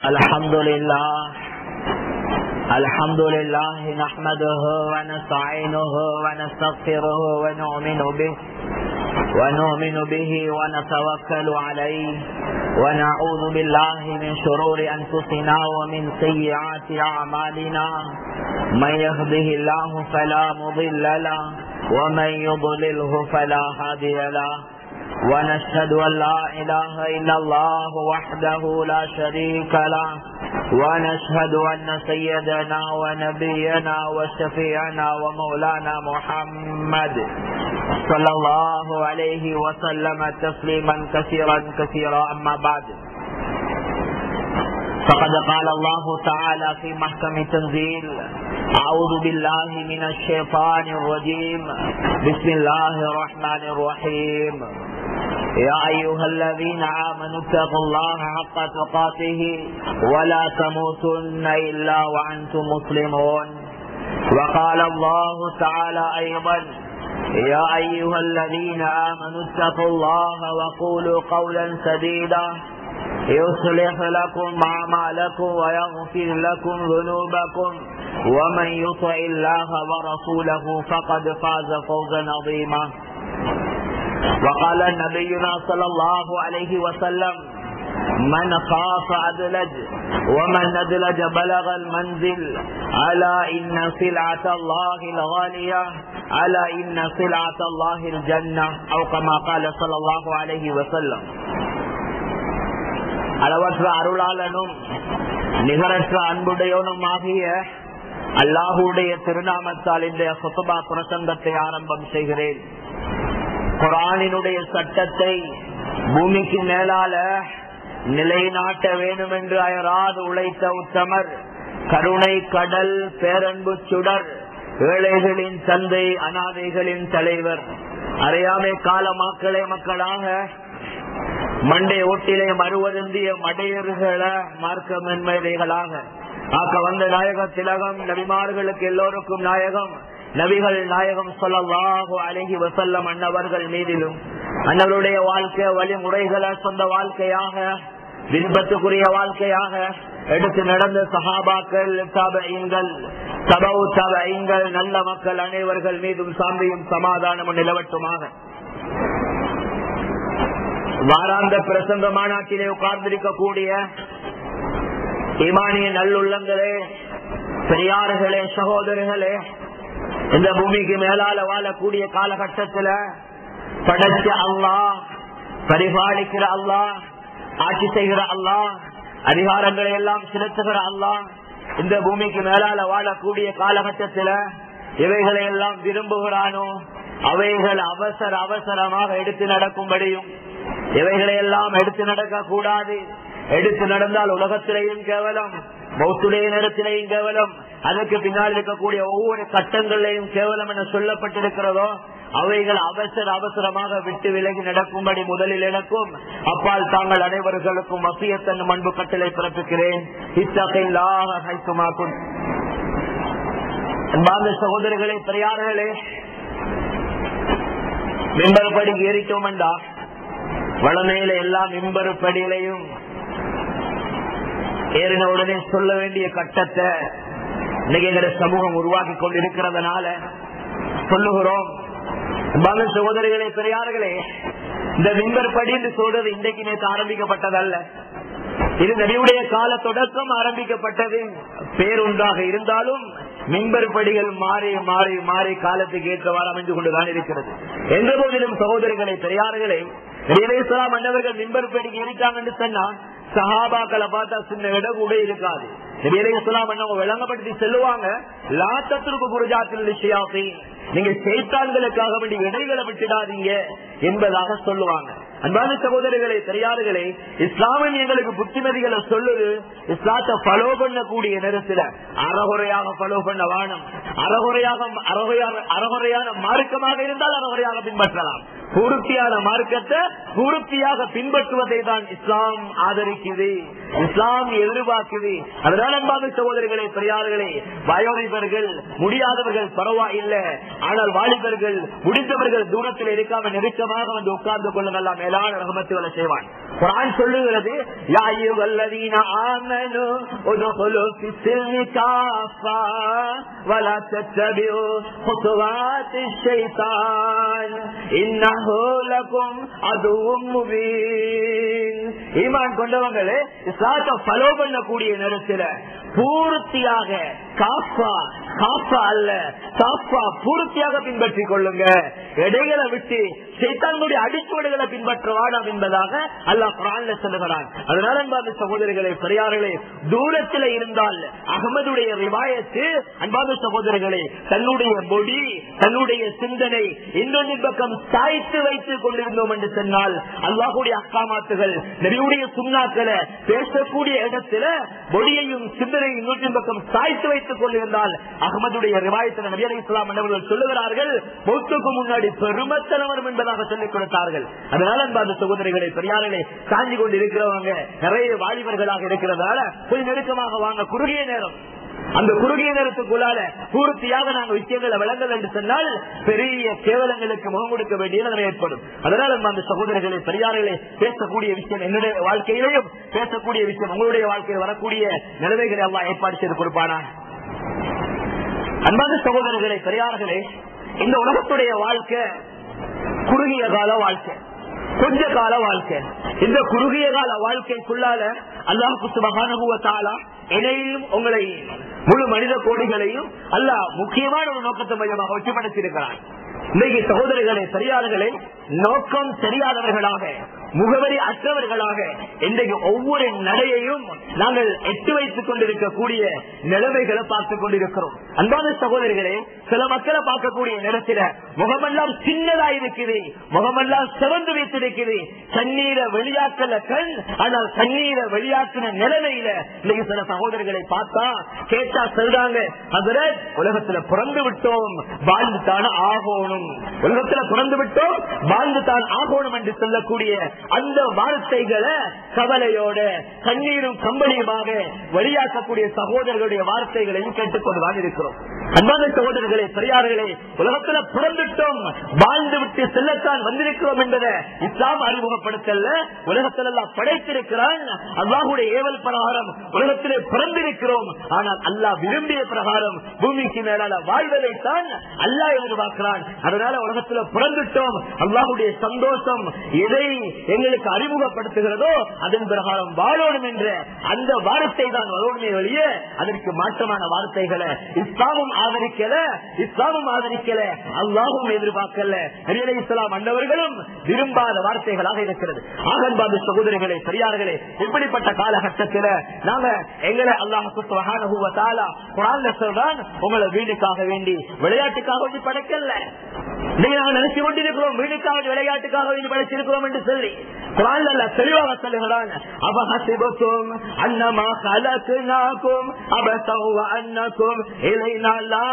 الحمد لله الحمد لله نحمده ونستعينه ونستغفره ونؤمن به ونؤمن به ونتوكل عليه ونعوذ بالله من شرور أنفسنا ومن سيئات أعمالنا من يهده الله فلا مضل له ومن يضلله فلا هادي له ونشهد أن لا إله إلا الله وحده لا شريك له ونشهد أن سيدنا ونبينا وشفيعنا ومولانا محمد صلى الله عليه وسلم تسليما كثيرا كثيرا أما بعد فقد قال الله تعالى في محكم تنزيل أعوذ بالله من الشيطان الرجيم بسم الله الرحمن الرحيم يا أيها الذين آمنوا اتقوا الله حق تقاته ولا تموتن إلا وأنتم مسلمون وقال الله تعالى أيضا يا أيها الذين آمنوا اتقوا الله وقولوا قولا سديدا يصلح لكم أعمالكم ويغفر لكم ذنوبكم ومن يطع الله ورسوله فقد فاز فوزا عظيما وقال نبينا صلى الله عليه وسلم من خاف أدلج ومن أدلج بلغ المنزل ألا إن سلعة الله الغالية ألا إن سلعة الله الجنة أو كما قال صلى الله عليه وسلم அளவற்ற அருளாளனும் நிகரற்ற அன்புடையவனும் ஆகிய அல்லாஹுடைய திருநாமத்தால் இந்த சொத்துபா பிரசங்கத்தை ஆரம்பம் செய்கிறேன் குரானினுடைய சட்டத்தை பூமிக்கு மேலால நிலைநாட்ட வேண்டும் என்று அயராது உழைத்த உத்தமர் கருணை கடல் பேரன்பு சுடர் ஏழைகளின் தந்தை அனாதைகளின் தலைவர் அறியாமை கால மக்களே மக்களாக மண்டை ஓட்டிலே மறுவருந்திய மடையர்கள மார்க்க மென்மைகளாக ஆக்க வந்த நாயக திலகம் நபிமார்களுக்கு எல்லோருக்கும் நாயகம் நபிகள் நாயகம் சொல்லலாகோ அழகி வசல்லம் அன்னவர்கள் மீதிலும் அன்னவருடைய வாழ்க்கை வழிமுறைகளை சொந்த வாழ்க்கையாக விருப்பத்துக்குரிய வாழ்க்கையாக எடுத்து நடந்த சகாபாக்கள் தபைங்கள் சபவு தபைங்கள் நல்ல மக்கள் அனைவர்கள் மீதும் சாந்தியும் சமாதானமும் நிலவட்டுமாக வாராந்த பிரசங்க மாநாட்டிலே உட்கார்ந்திருக்கக்கூடிய இமானிய நல்லுள்ளங்களே பெரியார்களே சகோதரர்களே இந்த பூமிக்கு மேலால வாழக்கூடிய காலகட்டத்தில் படைச்ச அல்லா பரிபாலிக்கிற அல்லா ஆட்சி செய்கிற அல்லா அதிகாரங்களை எல்லாம் செலுத்துகிற அல்லா இந்த பூமிக்கு மேலால வாழக்கூடிய காலகட்டத்தில் இவைகளை எல்லாம் விரும்புகிறானோ அவைகள் அவசர அவசரமாக எடுத்து நடக்கும்படியும் இவைகளை எல்லாம் எடுத்து நடக்க கூடாது எடுத்து நடந்தால் உலகத்திலேயும் கேவலம் மௌத்துடைய நேரத்திலேயும் கேவலம் அதற்கு பின்னால் இருக்கக்கூடிய ஒவ்வொரு கட்டங்களிலையும் கேவலம் என சொல்லப்பட்டிருக்கிறதோ அவைகள் அவசர அவசரமாக விட்டு விலகி நடக்கும்படி முதலில் எனக்கும் அப்பால் தாங்கள் அனைவர்களுக்கும் வசியத்தன் அன்பு கட்டளை பிறப்பிக்கிறேன் இத்தகையில்லாக கைக்குமாக்கும் அன்பார்ந்த சகோதரர்களே பெரியார்களே மிம்பர் படி ஏறிட்டோம் என்றா வளமையில எல்லா மிம்பர் படியிலையும் ஏறின உடனே சொல்ல வேண்டிய கட்டத்தை இன்னைக்கு எங்க சமூகம் உருவாக்கி கொண்டிருக்கிறதுனால சொல்லுகிறோம் பல சகோதரிகளே பெரியார்களே இந்த மிம்பர் படி என்று சொல்றது இன்றைக்கு நேற்று ஆரம்பிக்கப்பட்டதல்ல இது நபியுடைய கால தொடக்கம் ஆரம்பிக்கப்பட்டது பேருண்டாக இருந்தாலும் மின்பர் படிகள் மாறி மாறி மாறி காலத்துக்கு ஏற்றவாறு அமைந்து கொண்டுதான் இருக்கிறது எந்த போதிலும் சகோதரிகளை பெரியார்களே இஸ்லாம் மன்னவர்கள் மின்பர் படிக்கு இருக்காங்கன்னு சொன்னா சஹாபாக்களை பார்த்தா சின்ன இடம் கூட இருக்காது விளங்கப்படுத்தி செல்லுவாங்க லாத்தத்திற்கு குருஜாத்தில் விஷயாசி நீங்க செய்தான்களுக்காக வேண்டிய இடைகளை விட்டுடாதீங்க என்பதாக சொல்லுவாங்க அன்பான சகோதரர்களே பெரியார்களே இஸ்லாமின் எங்களுக்கு புத்திமதிகளை சொல்லுது இஸ்லாத்தை பலோ பண்ணக்கூடிய நேரத்துல அறகுறையாக பலோ பண்ண வானம் அறகுறையாக அறகுறையான மார்க்கமாக இருந்தால் அறகுறையாக பின்பற்றலாம் பூர்த்தியான மார்க்கத்தை பூர்த்தியாக பின்பற்றுவதை தான் இஸ்லாம் ஆதரிக்குது இஸ்லாம் எதிர்பார்க்குது அதனால அன்பான சகோதரர்களே பெரியார்களே வயோதிபர்கள் முடியாதவர்கள் பரவாயில்லை ஆனால் வாலிபர்கள் முடிந்தவர்கள் தூரத்தில் இருக்காம நெருக்கமாக வந்து உட்கார்ந்து கொள்ளுங்கள் மேலான ரகமத்துகளை செய்வான் குரான் சொல்லுகிறது யா அய்யுஹல்லதீன ஆமனு உதுகுலு ஃபிஸ்ஸில்மி காஃபா வலா தத்தபிஉ خطوات الشيطان إنه لكم عدو مبين ஈமான் கொண்டவங்களே இஸ்லாத்தை ஃபாலோ பண்ணக்கூடிய நேரத்துல பூர்த்தியாக காஃபா காஃபா அல்ல காஃபா பூர்த்தியாக பின்பற்றிக் கொள்ளுங்க இடைகளை விட்டு சைத்தான்களுடைய அடிச்சுவடுகளை பின்பற்ற வேண்டாம் என்பதாக அல்லாஹ் குரான்ல சொல்லுகிறான் அதனால அன்பான சகோதரிகளே பெரியார்களே தூரத்தில் இருந்தால் அகமதுடைய ரிவாயத்து அன்பான சகோதரர்களே தன்னுடைய மொழி தன்னுடைய சிந்தனை இன்னொன்று பக்கம் சாய்த்து வைத்துக் கொண்டிருந்தோம் என்று சொன்னால் அல்லாஹுடைய அக்காமாத்துகள் நெறியுடைய சுண்ணாக்களை பேசக்கூடிய இடத்துல மொழியையும் சிந்தனையும் இன்னொன்று பக்கம் சாய்த்து வைத்துக் கொண்டிருந்தால் அகமதுடைய ரிவாயத்தில் நபி அலி இஸ்லாம் அவர்கள் சொல்லுகிறார்கள் மௌத்துக்கு முன்னாடி பெருமத்தனம் வரும் என்பதாக சொல்லிக் கொடுத்தார்கள் அதனால அன்பான சகோதரிகளை பெரியார்களே சாஞ்சி கொண்டு இருக்கிறவங்க நிறைய வாலிபர்களாக இருக்கிறதால போய் நெருக்கமாக வாங்க குறுகிய நேரம் அந்த குறுகிய நேரத்துக்குள்ளால பூர்த்தியாக நாங்கள் விஷயங்களை விளங்கல் என்று சொன்னால் பெரிய கேவலங்களுக்கு முகம் கொடுக்க வேண்டிய நிலை ஏற்படும் அதனால அந்த சகோதரர்களை பெரியார்களே பேசக்கூடிய விஷயம் என்னுடைய வாழ்க்கையிலையும் பேசக்கூடிய விஷயம் உங்களுடைய வாழ்க்கையில் வரக்கூடிய நிலைமைகளை எல்லாம் ஏற்பாடு செய்து கொடுப்பானா அன்பான சகோதரர்களை பெரியார்களே இந்த உலகத்துடைய வாழ்க்கை குறுகிய கால வாழ்க்கை கொஞ்ச கால வாழ்க்கை இந்த குறுகிய கால வாழ்க்கைக்குள்ளால அல்லாஹு சுபகானுபவத்தாலா என்னையும் உங்களையும் முழு மனித கோடிகளையும் அல்லாஹ் முக்கியமான ஒரு நோக்கத்தை மையமாக வச்சு படைத்திருக்கிறான் இன்னைக்கு சகோதரிகளை சரியாளர்களை நோக்கம் தெரியாதவர்களாக முகவரி அற்றவர்களாக இன்றைக்கு ஒவ்வொரு நடையையும் நாங்கள் எட்டு வைத்துக் கொண்டிருக்கக்கூடிய நிலைமைகளை பார்த்துக் கொண்டிருக்கிறோம் அன்பான சகோதரிகளே சில மக்களை பார்க்கக்கூடிய நேரத்தில் முகமெல்லாம் சின்னதா இருக்குது முகமெல்லாம் சிவந்து வைத்திருக்குது கண்ணீரை வெளியாக்கல கண் ஆனால் கண்ணீரை வெளியாக்கின நிலைமையில இன்னைக்கு சில சகோதரிகளை பார்த்தா கேட்டா சொல்றாங்க அதுல உலகத்துல பிறந்து விட்டோம் வாழ்ந்துதான் ஆகணும் உலகத்துல பிறந்து விட்டோம் வாழ்ந்துதான் ஆகணும் என்று சொல்லக்கூடிய அந்த வார்த்தைகளை கவலையோட கண்ணீரும் கம்பளியுமாக வெளியாக்கக்கூடிய சகோதரர்களுடைய வார்த்தைகளையும் கேட்டுக்கொண்டுதான் இருக்கிறோம் அன்பான சகோதரர்களே பெரியார்களே உலகத்துல பிறந்துட்டோம் வாழ்ந்து விட்டு செல்லத்தான் வந்திருக்கிறோம் என்பதை இஸ்லாம் அறிமுகப்படுத்தல உலகத்தில் எல்லாம் படைத்திருக்கிறான் அல்லாஹுடைய ஏவல் பிரகாரம் உலகத்திலே பிறந்திருக்கிறோம் ஆனால் அல்லாஹ் விரும்பிய பிரகாரம் பூமிக்கு மேலால வாழ்வதைத்தான் அல்லாஹ் எதிர்பார்க்கிறான் அதனால உலகத்துல பிறந்துட்டோம் அல்லாஹுடைய சந்தோஷம் எதை எங்களுக்கு அறிமுகப்படுத்துகிறதோ அதன் பிரகாரம் வாழணும் என்ற அந்த வார்த்தை தான் வரோடுமே வழிய அதற்கு மாற்றமான வார்த்தைகளை இஸ்லாமும் ஆதரிக்கல இஸ்லாமும் ஆதரிக்கல அல்லாஹும் எதிர்பார்க்கல நபிகளை இஸ்லாம் அண்டவர்களும் விரும்பாத வார்த்தைகளாக இருக்கிறது ஆகன்பாது சகோதரிகளே பெரியார்களே இப்படிப்பட்ட காலகட்டத்தில் நாம எங்களை அல்லாஹ் சொல்றான் உங்களை வீடுக்காக வேண்டி விளையாட்டுக்காக வேண்டி படைக்கல நீங்க நாங்க நினைச்சு கொண்டிருக்கிறோம் வீடுக்காக விளையாட்டுக்காக வேண்டி படைச்சிருக்கிறோம் என்று சொல்லி குரான் அல்ல தெளிவாக சொல்லுகிறான் அபஹசிபத்தும் அன்னமா கலக்குனாக்கும் அபசவ அன்னக்கும் இலைனா லா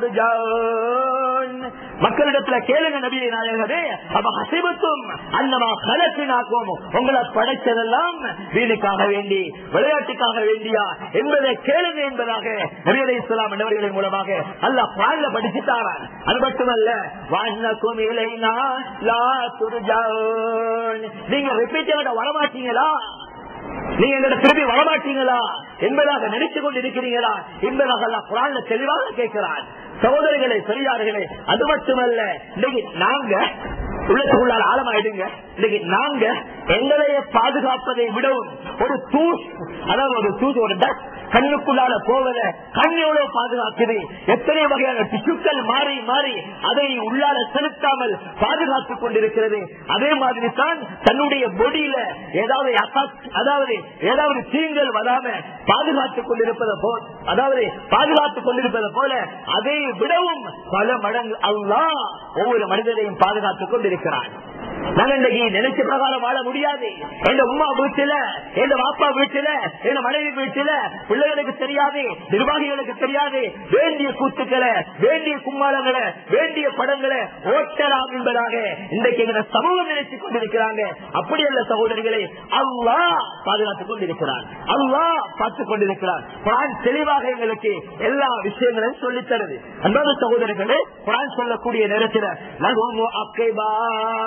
துர்ஜான் மக்களிடத்துல கேளுங்க நபியை நாயகரே அபஹசிபத்தும் அன்னமா கலக்குனாக்கும் உங்களை படைச்சதெல்லாம் வீடுக்காக வேண்டி விளையாட்டுக்காக வேண்டியா என்பதை கேளுங்க என்பதாக நபிகளை இஸ்லாம் என்பவர்களின் மூலமாக அல்ல பாடல படிச்சுட்டாரான் அது மட்டுமல்ல வான்னக்கும் இலைனா லா துர்ஜான் நீங்க ரிப்பீட் வரமாட்டீங்களா நீங்க எங்கிட்ட திரும்பி வரமாட்டீங்களா என்பதாக நினைச்சு கொண்டு இருக்கிறீங்களா என்பதாக அல்ல குரான்ல தெளிவாக கேட்கிறான் சகோதரிகளே பெரியார்களே அது மட்டுமல்ல இன்னைக்கு நாங்க உள்ளத்துக்குள்ளால் ஆழமாயிடுங்க இன்னைக்கு நாங்க எங்களையே பாதுகாப்பதை விடவும் ஒரு தூஸ் அதாவது ஒரு தூஸ் ஒரு டஸ்ட் கண்ணுக்குள்ளால போவத கண் எவ்வளவு பாதுகாக்குது எத்தனை வகையான டிஷ்யூக்கள் மாறி மாறி அதை உள்ளால செலுத்தாமல் பாதுகாத்துக் கொண்டிருக்கிறது அதே மாதிரி தான் தன்னுடைய பொடியில ஏதாவது அதாவது ஏதாவது தீங்கள் வராம பாதுகாத்துக் கொண்டிருப்பதை போல் அதாவது பாதுகாத்துக் கொண்டிருப்பதை போல அதை விடவும் பல மடங்கு அல்லா ஒவ்வொரு மனிதனையும் பாதுகாத்துக் கொண்டிருக்கிறான் நாங்க இன்னைக்கு நினைச்ச பிரகாரம் வாழ முடியாது எங்க உமா வீட்டுல எங்க பாப்பா வீட்டுல எங்க மனைவி வீட்டுல பிள்ளைகளுக்கு தெரியாது நிர்வாகிகளுக்கு தெரியாது வேண்டிய கூத்துக்களை வேண்டிய கும்மாளங்களை வேண்டிய படங்களை ஓட்டலாம் என்பதாக இன்றைக்கு எங்க சமூகம் நினைத்துக் கொண்டிருக்கிறாங்க அப்படி அல்ல சகோதரிகளை அல்லா பாதுகாத்துக் கொண்டிருக்கிறான் அல்லா பார்த்துக் கொண்டிருக்கிறான் குரான் தெளிவாக எங்களுக்கு எல்லா விஷயங்களையும் சொல்லித் தருது அன்பான சகோதரர்களே குரான் சொல்லக்கூடிய நேரத்தில்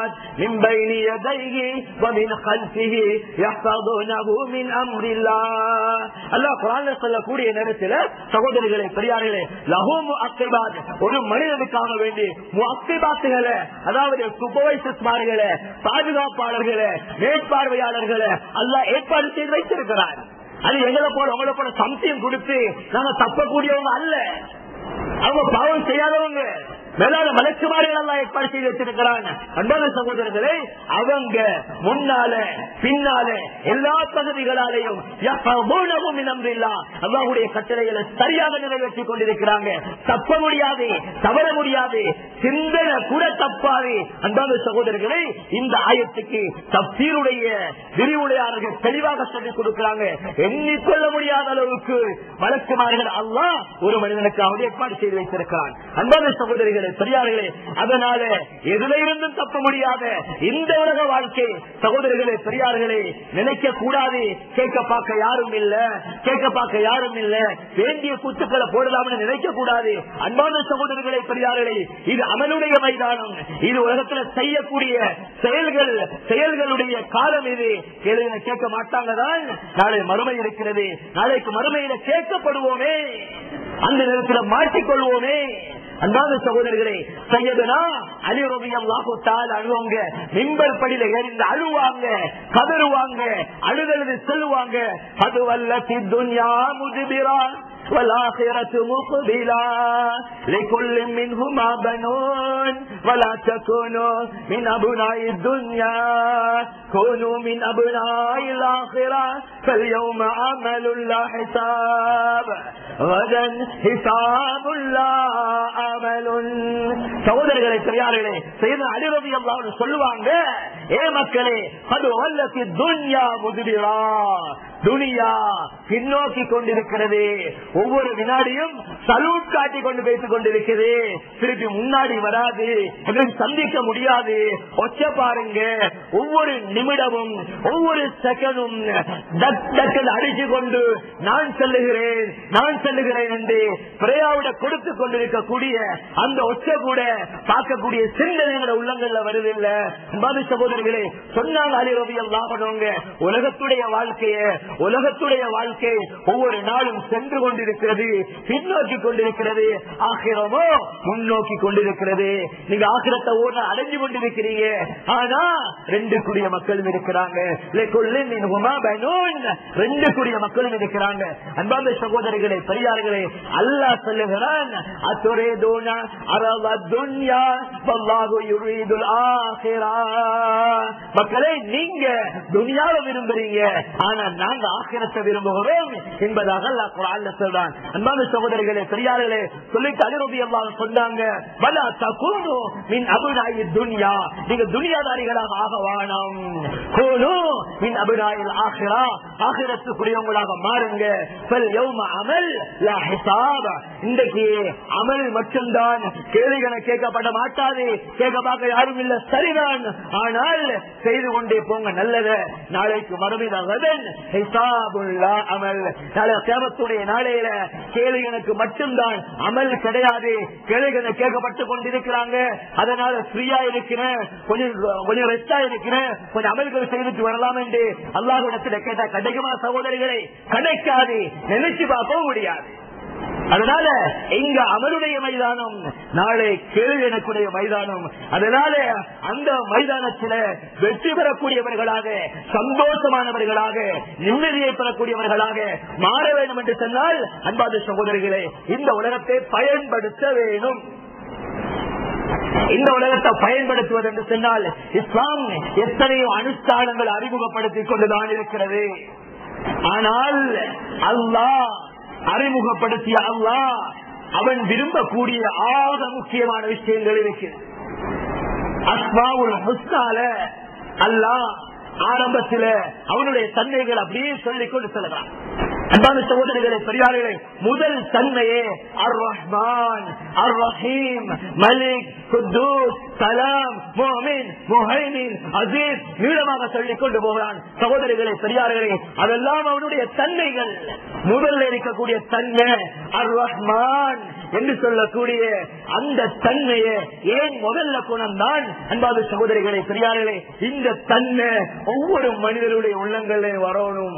من بين يديه ومن خلفه يحفظونه من أمر الله அல்லாஹ் குரான்ல சொல்லக்கூடிய நேரத்தில் சகோதரிகளே பெரியார்களே லஹூமு அக்கைபாத் ஒரு மனிதனுக்காக வேண்டி அக்கைபாத்துகளை அதாவது சூப்பர்வைசர்ஸ்மார்களை பாதுகாப்பாளர்களை மேற்பார்வையாளர்களை அல்லாஹ் ஏற்பாடு செய்து வைத்திருக்கிறார் அது எங்களை போல உங்களை போல சம்சயம் கொடுத்து நாங்க தப்பக்கூடியவங்க அல்ல அவங்க பாவம் செய்யாதவங்க மேலான மலக்குமாரிகள் எல்லாம் ஏற்பாடு செய்து வச்சிருக்கிறாங்க அன்பான சகோதரர்களே அவங்க முன்னால பின்னால எல்லா பகுதிகளாலையும் அல்லாவுடைய கட்டளைகளை சரியாக நிறைவேற்றிக் கொண்டிருக்கிறாங்க தப்ப முடியாது தவற முடியாது சிந்தனை கூட தப்பாது அன்பான சகோதரர்களே இந்த ஆயத்துக்கு தப்சீருடைய விரிவுரையாளர்கள் தெளிவாக சொல்லிக் கொடுக்கிறாங்க எண்ணிக்கொள்ள முடியாத அளவுக்கு வழக்குமார்கள் அல்லா ஒரு மனிதனுக்காக ஏற்பாடு செய்து வைத்திருக்கிறான் அன்பான சகோதரிகளே பெரியார்களே அதனால எதுல இருந்தும் தப்ப முடியாத இந்த உலக வாழ்க்கை சகோதரர்களே பெரியார்களே நினைக்க கூடாது கேட்க பார்க்க யாரும் இல்ல கேட்க பார்க்க யாரும் இல்ல வேண்டிய கூத்துக்களை போடலாம்னு நினைக்க கூடாது அன்பான சகோதரர்களே பெரியார்களே இது அமலுடைய மைதானம் இது உலகத்துல செய்யக்கூடிய செயல்கள் செயல்களுடைய காலம் இது கேள்வி கேட்க மாட்டாங்க தான் நாளை மறுமை இருக்கிறது நாளைக்கு மறுமையில கேட்கப்படுவோமே அந்த நேரத்தில் மாட்டிக்கொள்வோமே அன்பான சகோதரர்களே சையதுனா அலி ரபியம் லாகுத்தால் அழுவாங்க மிம்பல் படியில எறிந்து அழுவாங்க கதறுவாங்க அழுதழுது செல்லுவாங்க அது வல்ல துன்யா முதுபிரா والآخرة مقبلا لكل منهما بنون ولا تكونوا من أبناء الدنيا كونوا من أبناء الآخرة فاليوم عمل لا حساب غدا حساب لا عمل சகோதரர்களை பெரியார்களே செய்த அடிரதி எல்லாம் சொல்லுவாங்க ஏ மக்களே அது வல்லத்தி துன்யா முதுபிரா துனியா பின்னோக்கி கொண்டிருக்கிறது ஒவ்வொரு வினாடியும் சலூட் காட்டி கொண்டு வைத்துக் கொண்டிருக்கிறது திருப்பி முன்னாடி வராது சந்திக்க முடியாது ஒச்ச பாருங்க ஒவ்வொரு நிமிடமும் ஒவ்வொரு செகண்டும் அடிச்சு கொண்டு நான் செல்லுகிறேன் நான் செல்லுகிறேன் என்று பிரயாவிட கொடுத்து கொண்டிருக்கக்கூடிய அந்த ஒச்ச கூட பார்க்கக்கூடிய சிந்தனைகள உள்ளங்கள்ல வருதில்ல பாதி சகோதரர்களே சொன்னாங்க அலிரவியல் லாபனவங்க உலகத்துடைய வாழ்க்கைய உலகத்துடைய வாழ்க்கை ஒவ்வொரு நாளும் சென்று கொண்டிருக்கிறது பின்னோக்கி கொண்டிருக்கிறது ஆகிரமோ முன்னோக்கி கொண்டிருக்கிறது நீங்க ஆகிரத்தை ஓட அடைஞ்சு கொண்டிருக்கிறீங்க ஆனா ரெண்டு கூடிய மக்களும் இருக்கிறாங்க ரெண்டு கூடிய மக்களும் இருக்கிறாங்க அன்பாந்த சகோதரிகளே பெரியார்களே அல்லா சொல்லுகிறான் அத்துரே தோனா அரவ துன்யா வல்லாஹு யுரீதுல் ஆஹிரா மக்களே நீங்க துனியாவை விரும்புறீங்க ஆனா நாங்க ஆகிரத்தை விரும்புகிறோம் என்பதாக அல்லா குரான்ல சொல்றான் அன்பான சகோதரிகளே பெரியார்களே சொல்லிட்டு அலிரபி எல்லாம் சொன்னாங்க வலா தகுனு மின் அபுநாயி துன்யா நீங்க துனியாதாரிகளாக ஆக வானம் கோனு மின் அபுநாயில் ஆகிரா ஆகிரத்துக்குரியவங்களாக மாறுங்க பல் யௌம அமல் லா ஹிசாப் இன்றைக்கு அமல் மட்டும்தான் கேள்விகளை கேட்கப்பட மாட்டாது கேட்க பார்க்க யாரும் இல்ல சரிதான் ஆனால் செய்து கொண்டே போங்க நல்லத நாளைக்கு மறுமைதான் ஹிசாபுல்லா அமல் நாளை சேமத்துடைய நாளையில கேள்விகளுக்கு மட்டும்தான் அமல் கிடையாது கேள்விகளை கேட்கப்பட்டு கொண்டிருக்கிறாங்க அதனால ஃப்ரீயா இருக்கிறேன் கொஞ்சம் கொஞ்சம் ரெஸ்டா இருக்கிறேன் கொஞ்சம் அமல்கள் செய்துட்டு வரலாம் என்று அல்லாஹிடத்துல கேட்டா கிடைக்குமா சகோதரிகளை கிடைக்காது நினைச்சு பார்க்கவும் முடியாது அதனால எங்க அமருடைய மைதானம் நாளை கேள்வி எனக்குடைய மைதானம் அதனால அந்த மைதானத்தில் வெற்றி பெறக்கூடியவர்களாக சந்தோஷமானவர்களாக நிம்மதியை பெறக்கூடியவர்களாக மாற வேண்டும் என்று சொன்னால் அன்பாத சகோதரிகளே இந்த உலகத்தை பயன்படுத்த வேணும் இந்த உலகத்தை பயன்படுத்துவது என்று சொன்னால் இஸ்லாம் எத்தனையோ அனுஷ்டானங்கள் அறிமுகப்படுத்திக் கொண்டுதான் இருக்கிறது ஆனால் அல்லாஹ் அறிமுகப்படுத்திய அல்லாஹ் அவன் விரும்பக்கூடிய ஆக முக்கியமான விஷயங்கள் இருக்கிறது அஸ்மாவுல் ஹுஸ்னால அல்லாஹ் ஆரம்பத்தில் அவனுடைய தன்மைகள் அப்படியே சொல்லிக் கொண்டு செல்கிறான் அன்பான சகோதரர்களே பெரியார்களே முதல் தன்மையே அர் ரஹ்மான் அர் ரஹீம் மலிக் குத்தூஸ் சலாம் மோமின் முஹைமின் அசீஸ் நீளமாக சொல்லிக் கொண்டு போகிறான் சகோதரிகளே பெரியார்களே அதெல்லாம் அவனுடைய தன்மைகள் முதல்ல இருக்கக்கூடிய தன்மை அர் ரஹ்மான் என்று சொல்லக்கூடிய அந்த தன்மையை ஏன் முதல்ல குணம்தான் அன்பாத சகோதரிகளே பெரியார்களே இந்த தன்மை ஒவ்வொரு மனிதனுடைய உள்ளங்களில் வரணும்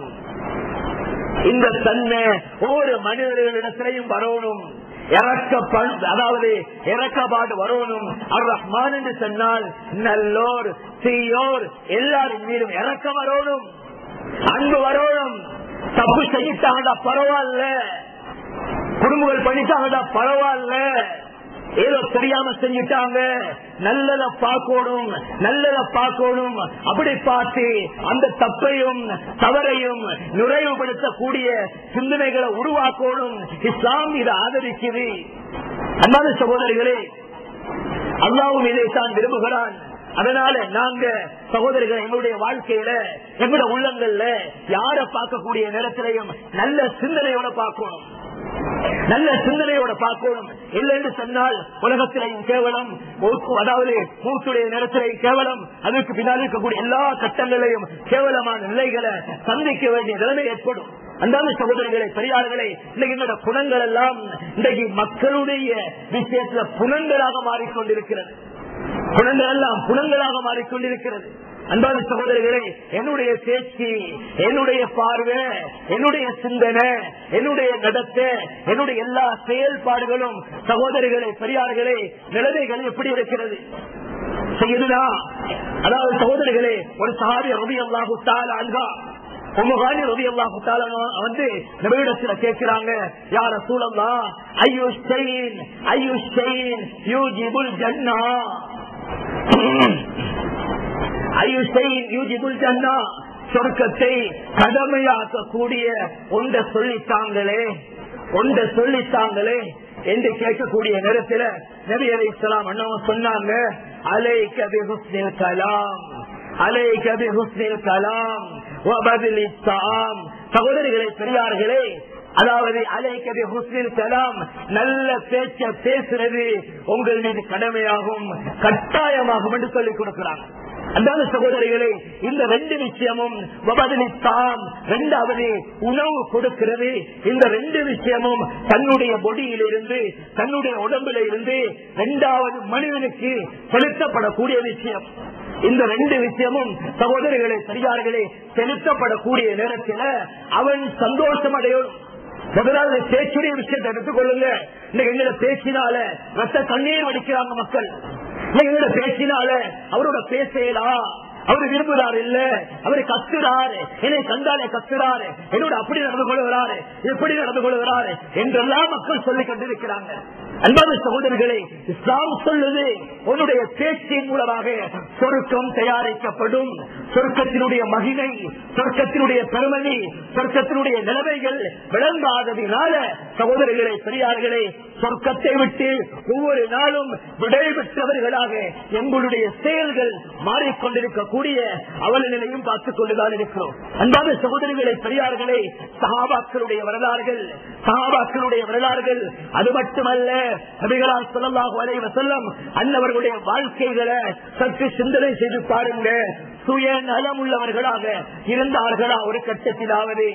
இந்த தன்மை ஒவ்வொரு மனிதர்களிடத்திலையும் வரணும் இறக்கப்ப அதாவது இறக்கப்பாடு வரணும் அர் ரஹ்மான் என்று சொன்னால் நல்லோர் தீயோர் எல்லாரின் மீதும் இறக்க வரணும் அன்பு வரணும் தப்பு செஞ்சிட்டாங்கடா பரவாயில்ல குடும்பங்கள் பண்ணிட்டாங்கடா பரவாயில்ல ஏதோ தெரியாம செஞ்சுட்டாங்க நல்லத பார்க்கணும் நல்லத பார்க்கணும் அப்படி பார்த்து அந்த தப்பையும் தவறையும் நுழைவுபடுத்தக்கூடிய சிந்தனைகளை உருவாக்கணும் இஸ்லாம் இதை ஆதரிக்குது அன்பான சகோதரிகளே அல்லாவும் இதைத்தான் விரும்புகிறான் அதனால நாங்க சகோதரிகள் எங்களுடைய வாழ்க்கையில எங்களுடைய உள்ளங்கள்ல யார பார்க்கக்கூடிய நேரத்திலையும் நல்ல சிந்தனையோட பார்க்கணும் நல்ல சிந்தனையோட பார்க்கணும் இல்லைன்னு சொன்னால் உலகத்திலையும் கேவலம் அதாவது மூத்துடைய நேரத்திலையும் கேவலம் அதற்கு பின்னால் இருக்கக்கூடிய எல்லா கட்டங்களையும் கேவலமான நிலைகளை சந்திக்க வேண்டிய நிலைமை ஏற்படும் அந்தாந்த சகோதரிகளை பெரியார்களே இன்னைக்கு எங்களோட குணங்கள் எல்லாம் இன்றைக்கு மக்களுடைய விஷயத்துல புணங்களாக மாறிக்கொண்டிருக்கிறது குணங்கள் எல்லாம் குணங்களாக மாறிக்கொண்டிருக்கிறது அன்பான சகோதரர்களே என்னுடைய பேச்சு என்னுடைய பார்வை என்னுடைய சிந்தனை என்னுடைய நடத்தை என்னுடைய எல்லா செயல்பாடுகளும் சகோதரிகளே பெரியார்களே நிலைமைகள் எப்படி இருக்கிறது செய்யுதுனா அதாவது சகோதரிகளே ஒரு சகாரி ரவி அல்லாஹு அல்கா உமகானி ரவி அல்லாஹு வந்து நபியிடத்துல கேட்கிறாங்க யார சூழல்லா ஐயோ ஸ்டெயின் ஐயோ ஸ்டெயின் யூ ஜிபுல் ஜன்னா சொர்க்கத்தை கடமையாக்கக்கூடிய ஒன்றை சொல்லித்தாங்களே ஒன்றை சொல்லித்தாங்களே என்று கேட்கக்கூடிய நேரத்தில் நபி அலி இஸ்லாம் அண்ணவன் சொன்னாங்க அலை கபி ஹுஸ்னில் கலாம் அலை கபி ஹுஸ்னில் கலாம் சகோதரிகளே பெரியார்களே அதாவது அலைக்கபி ஹுஸ்னில் கலாம் நல்ல பேச்ச பேசுறது உங்கள் மீது கடமையாகும் கட்டாயமாகும் என்று சொல்லிக் கொடுக்கிறாங்க அந்தாத சகோதரிகளே இந்த ரெண்டு விஷயமும் வபதலித்தான் ரெண்டாவது உணவு கொடுக்கிறது இந்த ரெண்டு விஷயமும் தன்னுடைய பொடியிலிருந்து தன்னுடைய உடம்புல இருந்து இரண்டாவது மனிதனுக்கு செலுத்தப்படக்கூடிய விஷயம் இந்த ரெண்டு விஷயமும் சகோதரிகளே பெரியார்களே செலுத்தப்படக்கூடிய நேரத்தில் அவன் சந்தோஷம் அடையும் முதலாவது பேச்சுடைய விஷயத்தை எடுத்துக்கொள்ளுங்க இன்னைக்கு எங்களை பேச்சினால ரத்த கண்ணீர் வடிக்கிறாங்க மக்கள் எங்களோட பேசினால அவரோட பேசலாம் அவரு விரும்புறாரு இல்ல அவரு கத்துறாரு என்னை கண்டாலே கத்துறாரு என்னோட அப்படி நடந்து கொள்கிறாரு எப்படி நடந்து கொள்கிறாரு என்றெல்லாம் மக்கள் சொல்லிக் கொண்டிருக்கிறாங்க அன்பான சகோதரர்களே இஸ்லாம் சொல்லுது உன்னுடைய பேச்சின் மூலமாக சொருக்கம் தயாரிக்கப்படும் சொர்க்கத்தினுடைய மகிமை சொர்க்கத்தினுடைய பெருமதி சொர்க்கத்தினுடைய நிலைமைகள் விளங்காததினால சகோதரர்களே பெரியார்களே சொர்க்கத்தை விட்டு ஒவ்வொரு நாளும் விடைபெற்றவர்களாக எங்களுடைய செயல்கள் மாறிக்கொண்டிருக்கக்கூடிய அவல நிலையும் பார்த்துக் கொண்டுதான் இருக்கிறோம் அன்பான சகோதரிகளை பெரியார்களே சகாபாக்களுடைய வரலாறுகள் சகாபாக்களுடைய வரலாறுகள் அது மட்டுமல்ல நபிகளால் சொல்லலாக வரைவ செல்லம் அன்னவர்களுடைய வாழ்க்கைகளை சற்று சிந்தனை செய்து பாருங்க சுய நலம் உள்ளவர்களாக இருந்தார்களா ஒரு கட்டத்திலாவது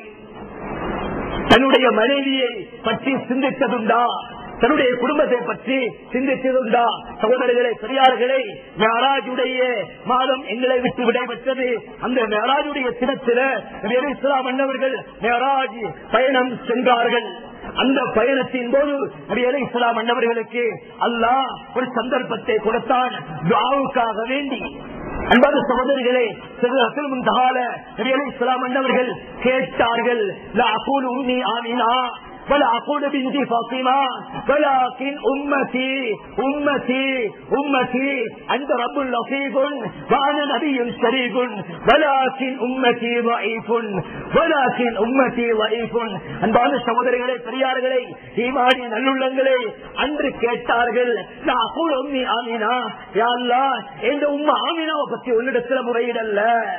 தன்னுடைய மனைவியை பற்றி சிந்தித்ததுண்டா தன்னுடைய குடும்பத்தை பற்றி சிந்தித்ததுண்டா சகோதரர்களே பெரியார்களே மேராஜுடைய மாதம் எங்களை விட்டு விடைபெற்றது அந்த மேராஜுடைய தினத்தில இஸ்லாம் அண்ணவர்கள் மேராஜ் பயணம் சென்றார்கள் அந்த பயணத்தின் போது நபியலை இஸ்லாம் அண்ணவர்களுக்கு அல்லாஹ் ஒரு சந்தர்ப்பத்தை கொடுத்தான் துவாவுக்காக வேண்டி அன்பான சகோதரிகளே இஸ்லாம் அண்ணவர்கள் கேட்டார்கள் உம்மி ஆமினா ولا أقول بنت فاطمة ولكن أمتي أمتي أمتي أنت رب لطيف وأنا نبي شريف ولكن أمتي ضعيف ولكن أمتي ضعيف அன்பான சகோதரிகளே பெரியார்களே ஈமானி நல்லுள்ளங்களே அன்று கேட்டார்கள் நான் அகூல் உம்மி ஆமினா யா அல்லாஹ் எந்த உம்மா ஆமினாவை பத்தி உன்னிடத்துல முறையிடல்ல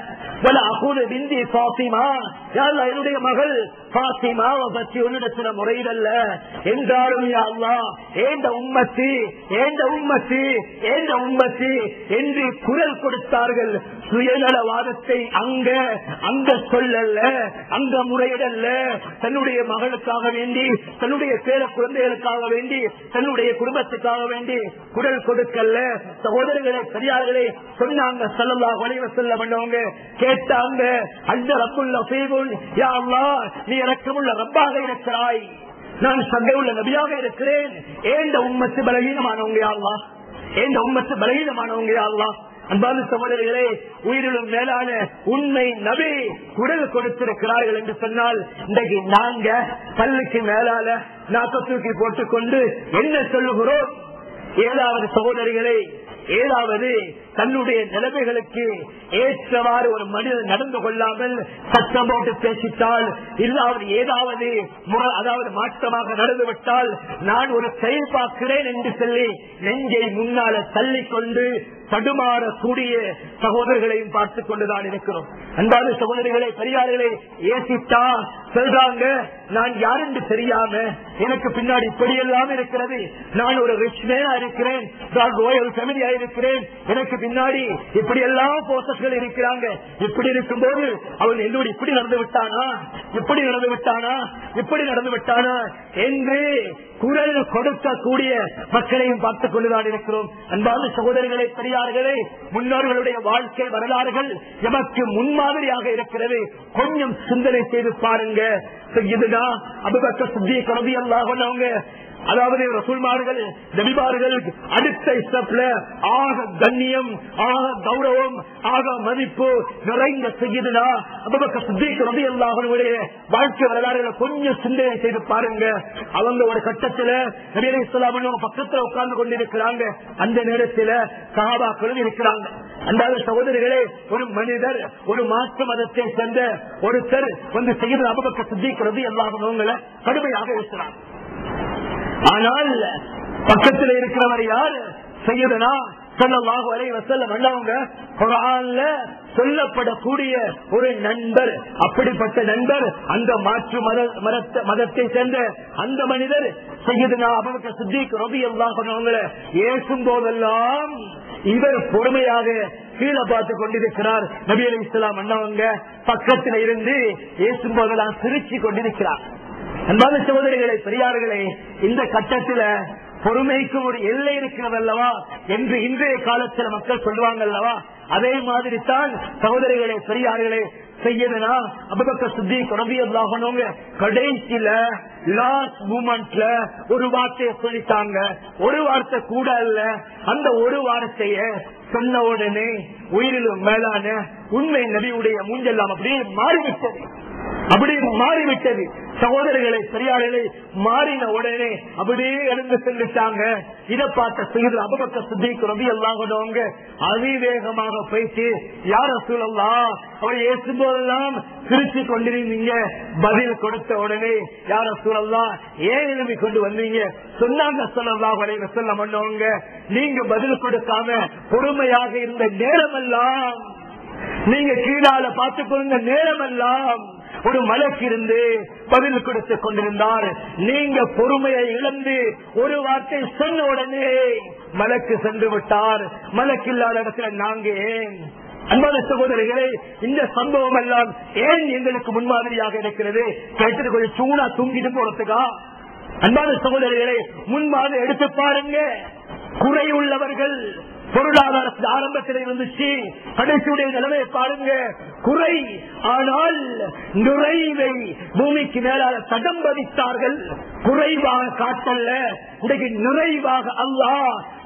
வல அகூல் பிந்தி பாத்திமா யா அல்லாஹ் என்னுடைய மகள் பாத்திமாவை பத்தி உன்னிடத்துல முறையிடல்ல என்றாலும் யா அல்லாஹ் ஏந்த உம்மத்தி ஏந்த உம்மத்தி ஏந்த உம்மத்தி என்று குரல் கொடுத்தார்கள் சுயநலவாதத்தை அங்க அங்க சொல்லல்ல அங்க முறையிடல்ல தன்னுடைய மகளுக்காக வேண்டி தன்னுடைய பேர குழந்தைகளுக்காக வேண்டி தன்னுடைய குடும்பத்துக்காக வேண்டி குரல் கொடுக்கல சகோதரர்களே பெரியார்களே சொன்னாங்க சொல்லலா வளைவ செல்ல பண்ணவங்க கேட்டாங்க அந்த ரப்புள்ள செய்வோம் யா அல்லாஹ், நீ இறக்கமுள்ள ரப்பாக இருக்கிறாய் நான் சந்தை உள்ள நபியாக இருக்கிறேன் ஏந்த உம்மத்து பலகீனமானவங்க யா அல்லாஹ் ஏந்த உம்மத்து பலகீனமானவங்க யா அல்லாஹ் அன்பான சகோதரிகளே உயிரிலும் மேலான உண்மை நபி குரல் கொடுத்திருக்கிறார்கள் என்று சொன்னால் இன்றைக்கு நாங்க பல்லுக்கு மேலால நாக்க தூக்கி போட்டுக்கொண்டு என்ன சொல்லுகிறோம் ஏழாவது சகோதரிகளை ஏழாவது தன்னுடைய நிலைமைகளுக்கு ஏற்றவாறு ஒரு மனிதன் நடந்து கொள்ளாமல் சத்தம் போட்டு பேசிட்டால் இல்லாவது ஏதாவது முற- அதாவது மாற்றமாக நடந்து விட்டால் நான் ஒரு செயல் பார்க்கிறேன் என்று சொல்லி நெஞ்சை முன்னால தள்ளிக்கொண்டு தடுமாறக்கூடிய சகோதரர்களையும் பார்த்துக் கொண்டுதான் இருக்கிறோம் அன்பான சகோதரிகளை பெரியார்களே ஏசிட்டா சொல்றாங்க நான் யார் என்று தெரியாம எனக்கு பின்னாடி இப்படி எல்லாம் இருக்கிறது நான் ஒரு ரிச் மேனா இருக்கிறேன் நான் ரோயல் ஃபேமிலியா இருக்கிறேன் எனக்கு பின்னாடி இப்படி எல்லாம் போசஸ்கள் இருக்கிறாங்க இப்படி இருக்கும்போது அவன் என்னோடு இப்படி நடந்து விட்டானா இப்படி நடந்து விட்டானா இப்படி நடந்து விட்டானா என்று குரல் கொடுக்கக்கூடிய மக்களையும் பார்த்துக் கொண்டுதான் இருக்கிறோம் அன்பான சகோதரர்களே பெரியார்களே முன்னோர்களுடைய வாழ்க்கை வரலாறுகள் எமக்கு முன்மாதிரியாக இருக்கிறது கொஞ்சம் சிந்தனை செய்து பாருங்க இதுனா அபுபக்க சுத்தி கருதி அல்லாஹ் அதாவது ரசூல்மார்கள் நபிமார்கள் அடுத்த ஸ்டெப்ல ஆக கண்ணியம் ஆக கௌரவம் ஆக மதிப்பு நிறைந்த செய்யுதுனா அபுபக்க சித்திக் ரவி அல்லாஹனுடைய வாழ்க்கை வரலாறுகளை கொஞ்சம் சிந்தனை செய்து பாருங்க அவங்க ஒரு கட்டத்துல நபி அலி இஸ்லாம் பக்கத்துல உட்கார்ந்து கொண்டிருக்கிறாங்க அந்த நேரத்துல சகாபாக்களும் இருக்கிறாங்க அந்த சகோதரிகளே ஒரு மனிதர் ஒரு மாற்று மதத்தை சேர்ந்த ஒருத்தர் வந்து செய்து அபுபக்க சித்திக் ரவி அல்லாஹனவங்களை கடுமையாக இருக்கிறார் ஆனால் பக்கத்தில் இருக்கிறவர் யார் செய்யதுனா சொல்லலாக வரை வசல்ல நல்லவங்க குரான்ல சொல்லப்படக்கூடிய ஒரு நண்பர் அப்படிப்பட்ட நண்பர் அந்த மாற்று மத மதத்த- மதத்தை சேர்ந்த அந்த மனிதர் செய்யுதுனா அவருக்கு சித்திக் ரபி அல்லாஹங்களை ஏசும் போதெல்லாம் இவர் பொறுமையாக கீழே பார்த்து கொண்டிருக்கிறார் நபி அலி இஸ்லாம் அண்ணவங்க பக்கத்தில் இருந்து ஏசும் போதெல்லாம் சிரிச்சு கொண்டிருக்கிறார் அன்பான சகோதரிகளை பெரியார்களே இந்த கட்டத்துல பொறுமைக்கு ஒரு எல்லை இருக்கிறது அல்லவா என்று இன்றைய காலத்துல மக்கள் சொல்லுவாங்க அல்லவா அதே மாதிரி தான் சகோதரிகளே பெரியார்களே செய்யதுனா அபபக்க சுத்தி குழம்பியதாகணுங்க கடைசியில லாஸ்ட் மூமெண்ட்ல ஒரு வார்த்தையை சொல்லிட்டாங்க ஒரு வார்த்தை கூட அல்ல அந்த ஒரு வார்த்தைய சொன்ன உடனே உயிரிலும் மேலான உண்மை நபியுடைய மூஞ்செல்லாம் அப்படியே மாறிவிட்டது அப்படி மாறிவிட்டது சகோதரர்களை பெரியார்களை மாறின உடனே அப்படியே எழுந்து சென்றுட்டாங்க இதை பார்த்த செய்து அபபக்க சுத்திக்கு ரவி எல்லாம் அதிவேகமாக போயிட்டு யார சூழல்லாம் அவர் ஏசும் போதெல்லாம் சிரிச்சு கொண்டிருந்தீங்க பதில் கொடுத்த உடனே யார சூழல்லாம் ஏன் எழுதி கொண்டு வந்தீங்க சொன்னாங்க சொல்லலாம் வரைவ சொல்ல பண்ணவங்க நீங்க பதில் கொடுக்காம பொறுமையாக இருந்த நேரமெல்லாம் நீங்க கீழால பார்த்துக் கொண்ட நேரமெல்லாம் ஒரு மலக்கு இருந்து பதில் கொடுத்துக் கொண்டிருந்தார் நீங்க பொறுமையை இழந்து ஒரு வார்த்தை சொன்ன உடனே மலக்கு சென்று விட்டார் மலக்கு இல்லாத இடத்துல நாங்க ஏன் அன்பான சகோதரிகளே இந்த சம்பவம் எல்லாம் ஏன் எங்களுக்கு முன்மாதிரியாக இருக்கிறது கேட்டது கொஞ்சம் சூடா தூங்கிட்டு போறதுக்கா அன்பான சகோதரிகளே முன்மாதிரி எடுத்து பாருங்க குறை உள்ளவர்கள் பொருளாதாரத்தில் ஆரம்பத்தில் இருந்துச்சு கடைசியுடைய நிலைமையை பாருங்க குறை ஆனால் நுழைவை பூமிக்கு மேலால தடம் பதித்தார்கள் குறைவாக காட்டல்ல இன்றைக்கு நிறைவாக அல்லாஹ்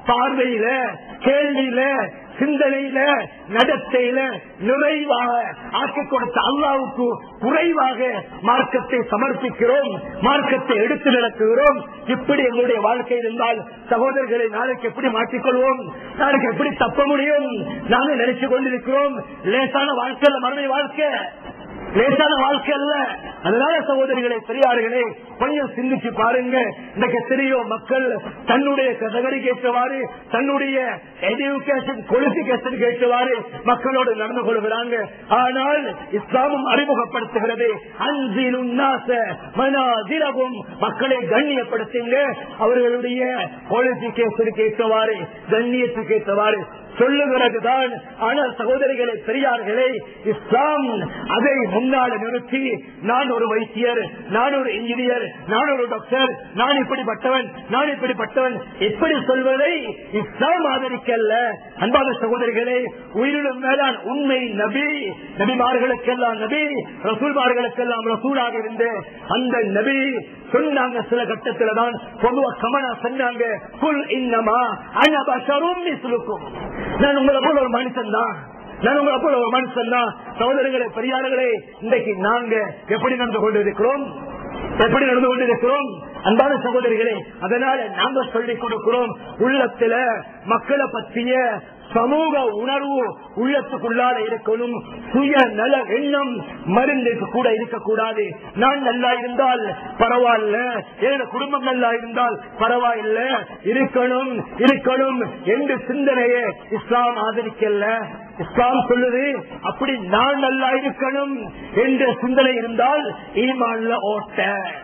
பார்வையில கேள்வியில சிந்தனையில நடத்தையில நிறைவாக ஆக்கி கொடுத்த அல்லாவுக்கு குறைவாக மார்க்கத்தை சமர்ப்பிக்கிறோம் மார்க்கத்தை எடுத்து நடத்துகிறோம் இப்படி எங்களுடைய வாழ்க்கை இருந்தால் சகோதரர்களை நாளைக்கு எப்படி மாற்றிக்கொள்வோம் நாளைக்கு எப்படி தப்ப முடியும் நாங்கள் நினைச்சு கொண்டிருக்கிறோம் லேசான வாழ்க்கை அல்ல மறுமை வாழ்க்கை லேசான வாழ்க்கை அல்ல அதனால சகோதரிகளே பெரியார்களே கொஞ்சம் சிந்திச்சு பாருங்க இன்னைக்கு எத்தனையோ மக்கள் தன்னுடைய தகவலுக்கு ஏற்றவாறு தன்னுடைய எஜுகேஷன் குவாலிபிகேஷன் ஏற்றவாறு மக்களோடு நடந்து கொள்கிறாங்க ஆனால் இஸ்லாமும் அறிமுகப்படுத்துகிறது அன்பின் மனாதிரவும் மக்களை கண்ணியப்படுத்துங்க அவர்களுடைய குவாலிபிகேஷனுக்கு ஏற்றவாறு கண்ணியத்துக்கு ஏற்றவாறு சொல்லுகிறதுதான் ஆனால் சகோதரிகளை பெரியார்களே இஸ்லாம் அதை முன்னால நிறுத்தி நான் ஒரு வைத்தியர் நான் ஒரு இன்ஜினியர் நான் ஒரு டாக்டர் நான் இப்படிப்பட்டவன் நான் இப்படிப்பட்டவன் எப்படி சொல்வதை இஸ்லாம் ஆதரிக்கல்ல அன்பான சகோதரிகளே உயிரினும் மேலான் உண்மை நபி நபிமார்களுக்கெல்லாம் நபி ரசூல்மார்களுக்கெல்லாம் ரசூலாக இருந்து அந்த நபி சொன்னாங்க சில கட்டத்துல தான் பொதுவா கமனா சொன்னாங்க புல் இன்னமா அனபசரும் மிஸ்லுக்கும் நான் உங்களை போல ஒரு மனுஷன் தான் நான் உங்களை போல ஒரு மனுஷன் தான் சகோதரர்களே பெரியார்களே இன்றைக்கு நாங்க எப்படி நடந்து கொண்டிருக்கிறோம் எப்படி நடந்து கொண்டிருக்கிறோம் அன்பான சகோதரிகளே அதனால நாங்க சொல்லிக் கொடுக்கிறோம் உள்ளத்துல மக்களை பற்றிய சமூக உணர்வு உள்ளத்துக்குள்ளால இருக்கணும் சுய நல எண்ணம் மருந்துக்கு கூட இருக்கக்கூடாது நான் நல்லா இருந்தால் பரவாயில்ல என்னோட குடும்பம் நல்லா இருந்தால் பரவாயில்ல இருக்கணும் இருக்கணும் என்று சிந்தனையை இஸ்லாம் ஆதரிக்கல இஸ்லாம் சொல்லுது அப்படி நான் நல்லா இருக்கணும் என்ற சிந்தனை இருந்தால் ஈமான்ல ஓட்ட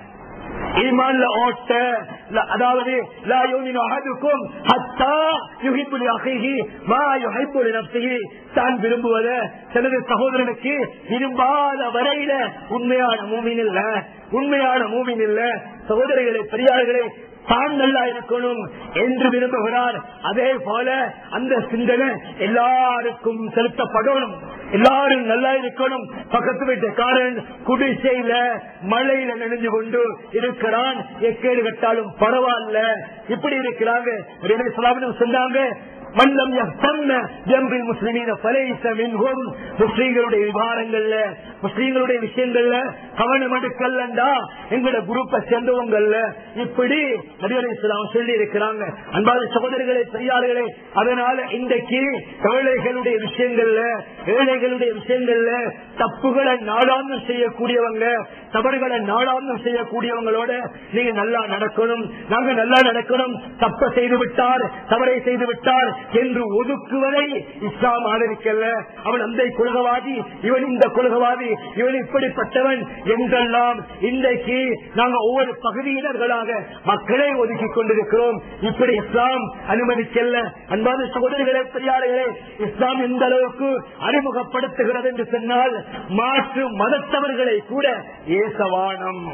ஈமான்ல ஓட்ட ல- அதாவது லா யூமினு அஹதுக்கும் ஹத்தா யுஹிப்பு லிஅஹீஹி மா யுஹிப்பு லினஃப்ஸிஹி தான் விரும்புவத தனது சகோதரனுக்கு விரும்பாத வரையில உண்மையான மூமின் இல்ல உண்மையான மூமின் இல்ல சகோதரிகளே பெரியார்களே தான் நல்லா இருக்கணும் என்று விரும்புகிறார் அதே போல அந்த சிந்தனை எல்லாருக்கும் செலுத்தப்படணும் எல்லாரும் நல்லா இருக்கணும் பக்கத்து வீட்டுக்காரன் குடிசையில மழையில நினைஞ்சு கொண்டு இருக்கிறான் எக்கேடு கட்டாலும் பரவாயில்ல இப்படி இருக்கிறாங்க நபி ஸல்லல்லாஹு அலைஹி வஸல்லம் சொன்னாங்க மல்லம் யஹ்தம்ம ஜம்பில் முஸ்லிமீன ஃபலைஸ மின்ஹும் முஸ்லிம்களுடைய விவகாரங்கள்ல முஸ்லிம்களுடைய விஷயங்கள்ல கவனம் எடுக்கலண்டா எங்களோட குரூப்பை சேர்ந்தவங்கல்ல இப்படி நபி அலைஹிஸ்ஸலாம் சொல்லி இருக்கிறாங்க அன்பான சகோதரர்களே பெரியார்களே அதனால இன்றைக்கு ஏழைகளுடைய விஷயங்கள்ல ஏழைகளுடைய விஷயங்கள்ல தப்புகளை நாடாந்தம் செய்யக்கூடியவங்க தவறுகளை நாடாந்தம் செய்யக்கூடியவங்களோட நீங்க நல்லா நடக்கணும் நாங்க நல்லா நடக்கணும் தப்ப செய்து விட்டார் தவறை செய்து விட்டார் என்று ஒதுக்குவதை இஸ்லாம் ஆதரிக்கல அவன் அந்த கொள்கவாதி இவன் இந்த கொள்கவாதி இவன் இப்படிப்பட்டவன் என்றெல்லாம் இன்றைக்கு நாங்க ஒவ்வொரு பகுதியினர்களாக மக்களை ஒதுக்கிக் கொண்டிருக்கிறோம் இப்படி இஸ்லாம் அனுமதிக்கல்ல அன்பான சகோதரிகளே பெரியார்களே இஸ்லாம் எந்த அளவுக்கு அறிமுகப்படுத்துகிறது என்று சொன்னால் மாற்று மதத்தவர்களை கூட ஏசவானம்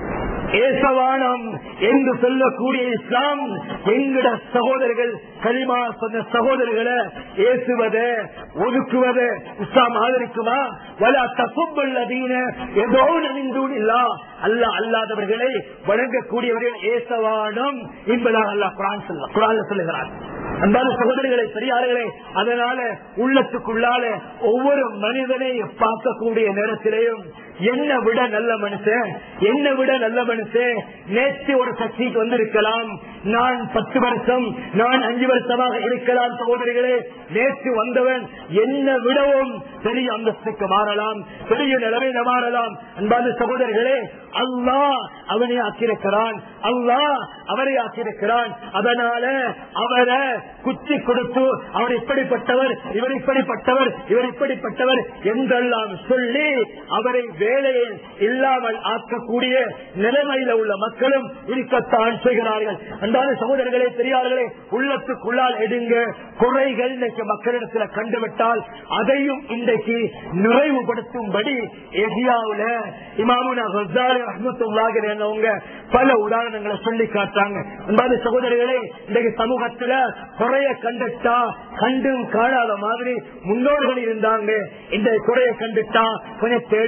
ஏசவானம் என்று சொல்லக்கூடிய இஸ்லாம் எங்கட சகோதரர்கள் களிமா சொன்ன சகோதரர்களை ஏசுவத ஒதுக்குவத இஸ்லாம் ஆதரிக்குமா வல தப்புள்ளதீன ஏதோ நனிந்தூடில்லா அல்ல அல்லாதவர்களை வழங்கக்கூடியவர்கள் ஏசவானம் என்பதாக அல்லாஹ் குரான் சொல்ல குரான் சொல்லுகிறார் அன்பான சகோதரிகளை பெரியார்களே அதனால உள்ளத்துக்குள்ளால ஒவ்வொரு மனிதனை பார்க்கக்கூடிய நேரத்திலேயும் என்ன விட நல்ல மனுஷன் என்ன விட நல்ல மனுஷன் நேற்று ஒரு சக்திக்கு வந்திருக்கலாம் நான் பத்து வருஷம் நான் அஞ்சு வருஷமாக இருக்கலாம் சகோதரிகளே நேற்று வந்தவன் என்ன விடவும் பெரிய அந்தஸ்துக்கு மாறலாம் பெரிய நிலைமையில மாறலாம் அன்பான சகோதரிகளே அல்லாஹ் அவனை ஆக்கியிருக்கிறான் அல்லாஹ் அவரை ஆக்கியிருக்கிறான் அதனால அவரை குச்சி கொடுத்து அவர் இப்படிப்பட்டவர் இவர் இப்படிப்பட்டவர் இவர் இப்படிப்பட்டவர் என்றெல்லாம் சொல்லி அவரை வேலையில் இல்லாமல் ஆக்கக்கூடிய நிலைமையில உள்ள மக்களும் இருக்கத்தான் செய்கிறார்கள் அன்றாட சகோதரர்களே பெரியார்களே உள்ளத்துக்குள்ளால் எடுங்க குறைகள் இன்றைக்கு மக்களிடத்தில் கண்டுவிட்டால் அதையும் இன்றைக்கு நிறைவுபடுத்தும்படி எசியாவுல இமாமுனா ஹசாரி ரஹமத்துல்லாஹி என்னவங்க பல உதாரணங்களை சொல்லி காட்டுறாங்க அன்பான சகோதரர்களே இன்றைக்கு சமூகத்துல குறைய கண்டுட்டா கண்டும் காணாத மாதிரி முன்னோர்கள் இருந்தாங்க இந்த குறைய கண்டுட்டா கொஞ்சம் தேடுறாங்க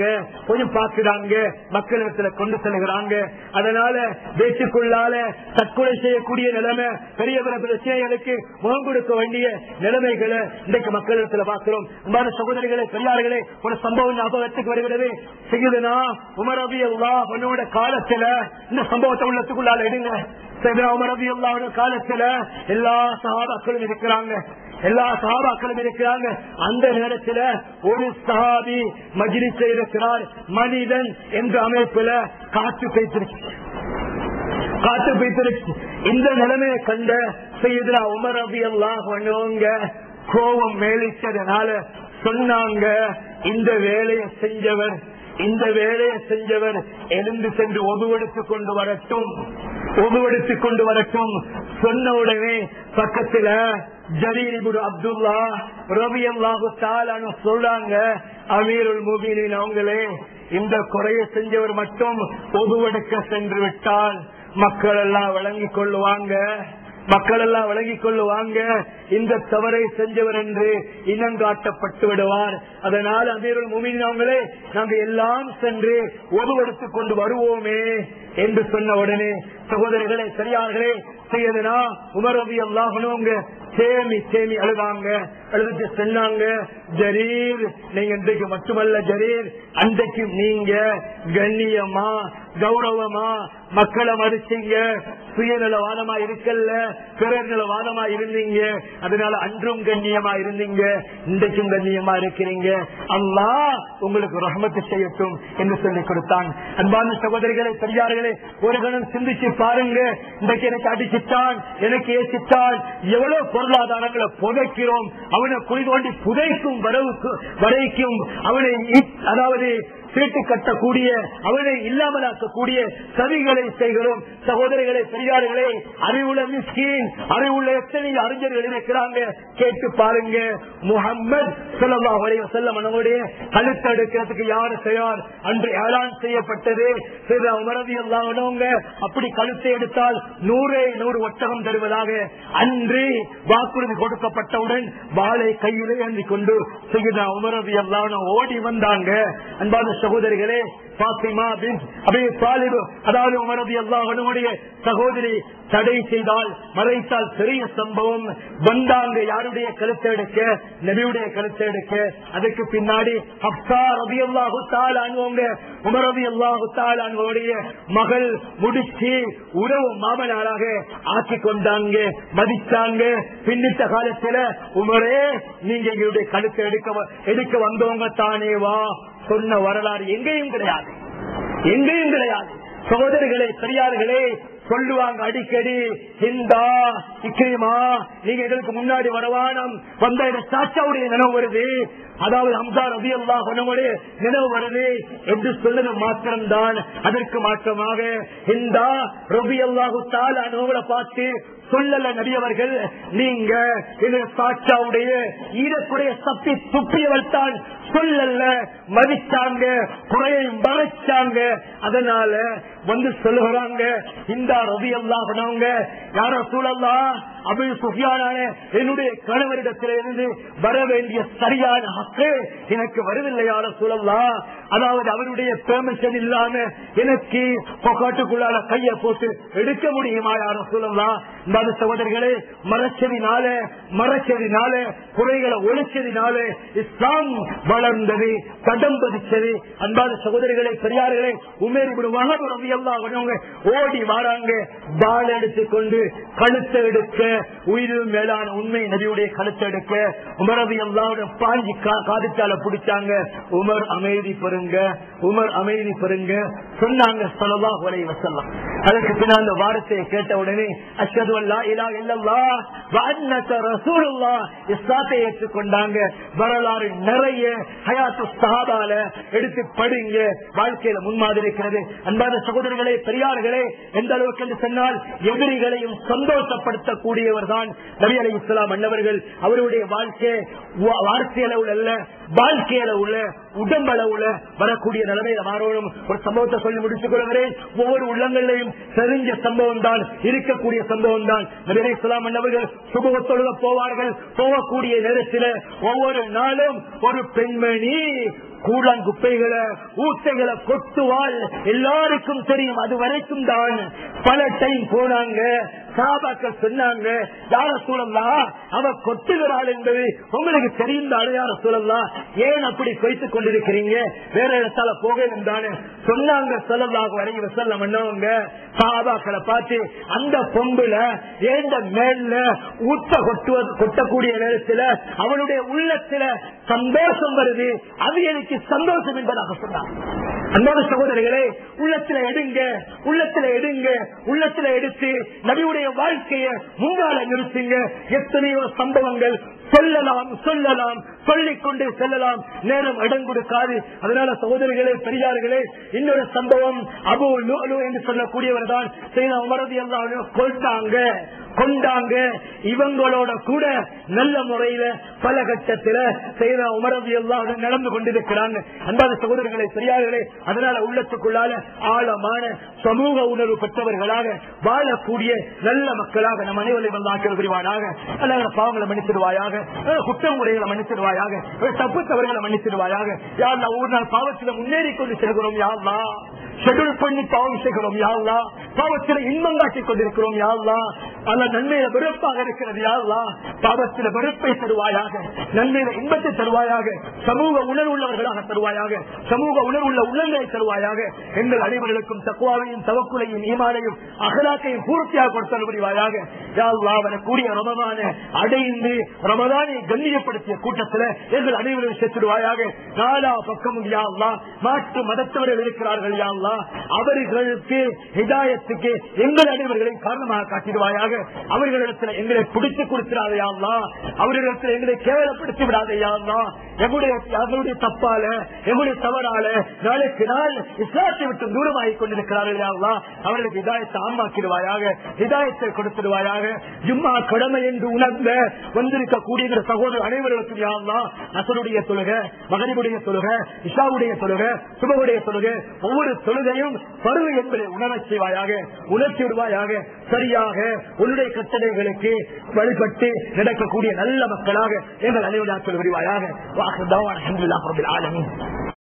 கொஞ்சம் பார்க்கிறாங்க மக்களிடத்துல கொண்டு செல்கிறாங்க அதனால தேசிக்குள்ளால தற்கொலை செய்யக்கூடிய நிலைமை பெரிய பெரிய பிரச்சனைகளுக்கு முகம் கொடுக்க வேண்டிய நிலைமைகளை இன்றைக்கு மக்களிடத்துல பார்க்கிறோம் அன்பான சகோதரிகளே பெரியார்களே ஒரு சம்பவம் ஞாபகத்துக்கு வருகிறது செய்யுதுனா உமர் ரவி அல்லா உன்னோட காலத்துல இந்த சம்பவத்தை உள்ளத்துக்குள்ளால எடுங்க சைதனா உமர் ரவி அல்லாவோட காலத்துல எல்லா சகாபாக்களும் இருக்கிறாங்க எல்லா சகாபாக்களும் இருக்கிறாங்க அந்த நேரத்தில் ஒரு சஹாபி மஜிலிச இருக்கிறார் மனிதன் என்ற அமைப்புல காற்று பேசிருச்சு காற்று பேசிருச்சு இந்த நிலைமையை கண்ட செய்தா உமர் ரவி எல்லாம் பண்ணுவங்க கோபம் மேலிச்சதுனால சொன்னாங்க இந்த வேலையை செஞ்சவர் இந்த வேலையை செஞ்சவர் எழுந்து சென்று ஒதுவெடுத்துக் கொண்டு வரட்டும் ஒதுவெடுத்துக் கொண்டு வரட்டும் சொன்ன உடனே பக்கத்துல ஜரீரிபுடு அப்துல்லா ரவி அல்லாஹு தாலான்னு சொல்றாங்க அமீருல் முபீனின் அவங்களே இந்த குறைய செஞ்சவர் மட்டும் ஒதுவெடுக்க சென்று விட்டால் மக்கள் எல்லாம் வழங்கிக் கொள்ளுவாங்க மக்கள் எல்லாம் விளங்கிக் கொள்ளுவாங்க இந்த தவறை செஞ்சவர் என்று இனங்காட்டப்பட்டு விடுவார் அதனால் அமீருல் முமின் அவங்களே நாங்க எல்லாம் சென்று ஒதுவெடுத்துக் கொண்டு வருவோமே என்று சொன்ன உடனே சகோதரிகளே சரியார்களே செய்யதுனா உமர் ரவி அல்லாஹனுங்க சேமி சேமி அழுதாங்க அழுதுட்டு சொன்னாங்க ஜரீர் நீங்க இன்றைக்கு மட்டுமல்ல ஜரீர் அன்றைக்கு நீங்க கண்ணியமா கௌரவமா மக்களை மதிச்சீங்க சுயநலவாதமா இருக்கல்ல பிறர் நலவாதமா இருந்தீங்க அதனால அன்றும் கண்ணியமா இருந்தீங்க இன்றைக்கும் கண்ணியமா இருக்கிறீங்க அல்லா உங்களுக்கு ரஹமத்து செய்யட்டும் என்று சொல்லிக் கொடுத்தான் அன்பான சகோதரிகளை பெரியார்களே ஒரு கணம் சிந்திச்சு பாருங்க இன்றைக்கு எனக்கு அடிச்சுட்டான் எனக்கு ஏசிட்டான் எவ்வளவு பொருளாதாரங்களை புதைக்கிறோம் அவனை குழி தோண்டி புதைக்கும் வரவுக்கு வரைக்கும் அவனை அதாவது சீட்டு கட்டக்கூடிய அவனை இல்லாமலாக்கக்கூடிய சதிகளை செய்கிறோம் சகோதரிகளை பெரியார்களே அறிவுள்ள மிஸ்கீன் அறிவுள்ள எத்தனை அறிஞர்கள் இருக்கிறாங்க கேட்டு பாருங்க முகம்மது சொல்லா வரைய செல்ல மனமுடைய கழுத்து எடுக்கிறதுக்கு யாரு செய்யார் அன்று ஏழான் செய்யப்பட்டது சில உமரதி எல்லாவனவங்க அப்படி கழுத்தை எடுத்தால் நூறே நூறு ஒட்டகம் தருவதாக அன்று வாக்குறுதி கொடுக்கப்பட்டவுடன் வாளை கையிலே ஏந்தி கொண்டு செய்த உமரதி எல்லாவன ஓடி வந்தாங்க அன்பான சகோதரிகளே பாத்திமா பின் அபி தாலிபு அதாவது உமரதி அல்லாஹனுடைய சகோதரி தடை செய்தால் மறைத்தால் பெரிய சம்பவம் வந்தாங்க யாருடைய கருத்தை எடுக்க நபியுடைய கருத்தை எடுக்க அதுக்கு பின்னாடி ஹப்சா ரபி அல்லாஹு தாலானுவங்க உமர் ரபி அல்லாஹு தாலானுடைய மகள் முடிச்சு உறவு மாமனாராக ஆக்கி கொண்டாங்க மதிச்சாங்க பின்னிட்ட காலத்துல உமரே நீங்க எங்களுடைய கழுத்தை எடுக்க எடுக்க வந்தவங்க தானே வா சொன்ன வரலாறு எங்கேயும் கிடையாது எங்கேயும் கிடையாது சகோதரிகளே பெரியார்களே சொல்லுவாங்க அடிக்கடி ஹிந்தா இக்கிரிமா நீங்க எங்களுக்கு முன்னாடி வரவானம் வந்த இந்த சாச்சாவுடைய நினைவு வருது அதாவது ஹம்சா ரவி அல்லா நம்முடைய நினைவு வருது என்று சொல்லுது மாத்திரம்தான் அதற்கு மாற்றமாக ஹிந்தா ரபி அல்லாஹு தால் அனுவலை பார்த்து சொல்லல நடிகவர்கள் நீங்க இது சாட்சாவுடைய ஈரக்குடைய சப்பி துப்பியவள் தான் சொல்லல மதிச்சாங்க குறையை மறைச்சாங்க அதனால வந்து சொல்லுகிறாங்க இந்த ரவி அல்லா பண்ணவங்க யாரோ சூழல்லா அபி சுஃபியானான என்னுடைய கணவரிடத்திலிருந்து வர வேண்டிய சரியான ஹக்கு எனக்கு வரவில்லையான சூழல்லா அதாவது அவருடைய பெர்மிஷன் இல்லாம எனக்கு பொக்காட்டுக்குள்ளால கைய போட்டு எடுக்க முடியுமா யார சூழல்லா இந்த சகோதரர்களே மறைச்சதினால மறைச்சதினால குறைகளை ஒழிச்சதினால இஸ்லாம் வளர்ந்தது தடம் பதிச்சது அன்பான சகோதரிகளை பெரியார்களே உமேரி விடுவாங்க ரவி எல்லாம் ஓடி வாராங்க பால் எடுத்துக்கொண்டு கழுத்தை எடுக்க உயிரும் மேலான உண்மை நபியுடைய கழுத்தை எடுக்க உமரவி எல்லாம் பாஞ்சி காதிச்சால பிடிச்சாங்க உமர் அமைதி பெறுங்க உமர் அமைதி பெறுங்க சொன்னாங்க சொல்லலா ஒரே வசல்லாம் அதுக்கு பின்னால் அந்த வார்த்தையை கேட்ட உடனே அஷது அல்லா இல்லா இல்லல்லா ரசூலுல்லா இஸ்லாத்தை ஏற்றுக்கொண்டாங்க வரலாறு நிறைய ஹயாத்து சஹாபால எடுத்து படிங்க வாழ்க்கையில முன்மாதிரி இருக்கிறது அன்பான சகோதரர்களே பெரியார்களே எந்த அளவுக்கு என்று சொன்னால் எதிரிகளையும் சந்தோஷப்படுத்தக்கூடியவர் தான் நபி அலி இஸ்லாம் அண்ணவர்கள் அவருடைய வாழ்க்கை வார்த்தை அளவுல அல்ல வாழ்க்கை அளவுல உடம்பு அளவுல வரக்கூடிய நிலைமையில மாறணும் ஒரு சம்பவத்தை சொல்லி முடித்துக் கொள்கிறேன் ஒவ்வொரு உள்ளங்களையும் தெரிஞ்ச சம்பவம் தான் இருக்கக்கூடிய சம்பவம் தான் நபி அலி இஸ்லாம் அண்ணவர்கள் சுபவத்தொழுக போவார்கள் போகக்கூடிய நேரத்தில் ஒவ்வொரு நாளும் ஒரு பெண்மணி கூழாங்குப்பைகளை ஊட்டைகளை கொட்டுவாள் எல்லாருக்கும் தெரியும் அது வரைக்கும் தான் பல டைம் போனாங்க சாபாக்கள் சொன்னாங்க யார சூழல்லா அவ கொட்டுகிறாள் என்பது உங்களுக்கு தெரிந்த அடையாள சூழல்லா ஏன் அப்படி கொய்த்துக் கொண்டிருக்கிறீங்க வேற இடத்தால போக தானே சொன்னாங்க சொல்லலாக வரைங்க செல்ல பண்ணவங்க சாபாக்களை பார்த்து அந்த பொம்புல ஏந்த மேல ஊத்த கொட்டுவது கொட்டக்கூடிய நேரத்தில் அவனுடைய உள்ளத்துல சந்தோஷம் வருது அது எனக்கு சந்தோஷம் என்பதாக சொன்னாங்க அன்பான சகோதரர்களே உள்ளத்துல எடுங்க உள்ளத்துல எடுங்க உள்ளத்துல எடுத்து நபியுடைய வாழ்க்கைய முன்னால நிறுத்துங்க எத்தனையோ சம்பவங்கள் சொல்லலாம் சொல்லலாம் சொல்லிக் கொண்டே செல்லலாம் நேரம் இடம் கொடுக்காது அதனால சகோதரிகளே பெரியார்களே இன்னொரு சம்பவம் அபு லூலு என்று சொல்லக்கூடியவர் தான் செய்த உமரது எல்லாம் கொண்டாங்க கொண்டாங்க இவங்களோட கூட நல்ல முறையில பல கட்டத்தில் செய்த உமரது எல்லாம் நடந்து கொண்டிருக்கிறாங்க அன்பான சகோதரர்களை பெரியார்களே அதனால உள்ளத்துக்குள்ளால ஆழமான சமூக உணர்வு பெற்றவர்களாக வாழக்கூடிய நல்ல மக்களாக நம் அனைவரையும் வந்தாக்கள் புரிவானாக அல்ல பாவங்களை மன்னிச்சிடுவாயாக குற்றம் முறைகளை மன்னிச்சிடுவாயாக தப்பு தவறுகளை மன்னிச்சிடுவாயாக யாருலா ஒவ்வொரு நாள் பாவத்தில் முன்னேறி கொண்டு செல்கிறோம் யாருலா ஷெடியூல் பண்ணி பாவம் செய்கிறோம் யாருலா பாவத்தில் இன்பம் காட்டிக் கொண்டிருக்கிறோம் யாருலா அல்ல நன்மையில வெறுப்பாக இருக்கிறது யாருலா பாவத்தில் வெறுப்பை தருவாயாக நன்மையில இன்பத்தை தருவாயாக சமூக உணர்வுள்ளவர்களாக தருவாயாக சமூக உணர்வுள்ள உள்ளங்களை தருவாயாக எங்கள் அனைவர்களுக்கும் தக்குவாவையும் தவக்குலையும் ஈமானையும் அகலாக்கையும் பூர்த்தியாக கொடுத்தல் புரிவாயாக யாருலா வரக்கூடிய ரமதான அடைந்து ரமதானை கண்ணியப்படுத்திய கூட்டத்தில் எங்கள் அனைவரும் சேர்த்துடுவாயாக நாலா பக்கமும் யாருலா மாற்று மதத்தவர்கள் இருக்கிறார்கள் யாருலா அவர்களுக்கு ஹிதாயத்துக்கு எங்கள் அனைவர்களையும் காரணமாக காட்டிடுவாயாக அவர்களிடத்தில் எங்களை பிடித்து கொடுக்கிறாதையாங்களா அவர்களிடத்தில் எங்களை கேவலப்படுத்தி விடாதையாங்களா எங்களுடைய அவருடைய தப்பால எங்களுடைய தவறால நாளுக்கு நாள் இஸ்லாத்தை விட்டு தூரமாகி கொண்டிருக்கிறார்கள் யாங்களா அவர்களுக்கு இதாயத்தை ஆமாக்கிடுவாயாக இதாயத்தை கொடுத்துடுவாயாக ஜும்மா கடமை என்று உணர்ந்த வந்திருக்கக்கூடிய சகோதரர் அனைவர்களுக்கும் யாங்களா நசருடைய தொழுக மகனிவுடைய தொழுக இஷாவுடைய தொழுக சுபவுடைய தொழுக ஒவ்வொரு தொழுகையும் பருவு என்பதை உணரச் செய்வாயாக உணர்த்தி விடுவாயாக சரியாக உன்னுடைய கட்டளைகளுக்கு வழிபட்டு நடக்கக்கூடிய நல்ல மக்களாக எங்கள் அனைவராக்கள் விரிவாயாக வாக்கு தவான் அலமதுல்லா